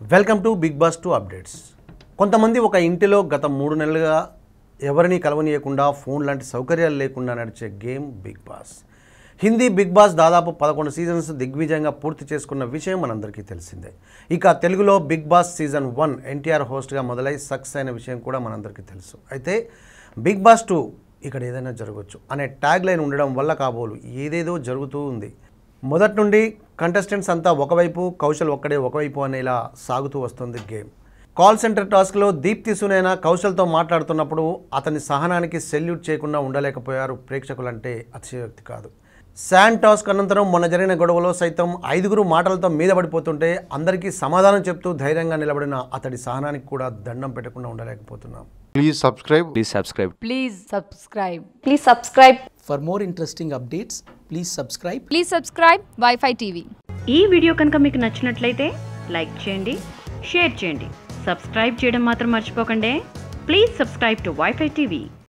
Welcome to Bigg Boss two updates కొంతమంది ఒక ఇంటిలో గత మూడు నెలలుగా ఎవరిని కలవనీయకుండా ఫోన్ లాంటి సౌకర్యాలు లేకుండా నడిచే game Bigg Boss Hindi Bigg Boss దాదాపు పదకొండు సీజన్స్ దిగ్విజయంగా పూర్తి చేసుకున్న విషయం మనందరికీ తెలిసిందే ఇక తెలుగులో Bigg Boss season one NTR హోస్ట్గా మొదలై సక్సెస్ అయిన విషయం కూడా మనందరికీ తెలుసు అయితే బిగ్ బాస్ టూ ఇక్కడ ఏదైనా జరగవచ్చు అనే ట్యాగ్ లైన్ ఉండడం వల్ల కాబోలు ఏదేదో జరుగుతూ ఉంది మొదటి నుండి కంటెస్టెంట్స్ అంతా ఒకవైపు కౌశల్ ఒక్కడే ఒకవైపు అనేలా సాగుతూ వస్తుంది గేమ్ కాల్ సెంటర్ టాస్క్లో దీప్తి సునేనా కౌశల్తో మాట్లాడుతున్నప్పుడు అతని సహనానికి సెల్యూట్ చేయకుండా ఉండలేకపోయారు ప్రేక్షకులంటే అతిశయోక్తి కాదు శాండ్ టాస్క్ అనంతరం మొన్న జరిగిన గొడవలో సైతం ఐదుగురు మాటలతో మీద పడిపోతుంటే అందరికీ సమాధానం చెప్తూ ధైర్యంగా నిలబడిన అతడి సహనానికి కూడా దండం పెట్టకుండా ఉండలేకపోతున్నాం Please subscribe. Please subscribe. Please subscribe. Please subscribe. For more interesting updates, please subscribe Please subscribe Wi-Fi TV. ఈ వీడియో కనుక మీకు నచ్చినట్లయితే లైక్ చేయండి షేర్ చేయండి సబ్స్క్రైబ్ చేయడం మాత్రం మర్చిపోకండి please subscribe to WiFi TV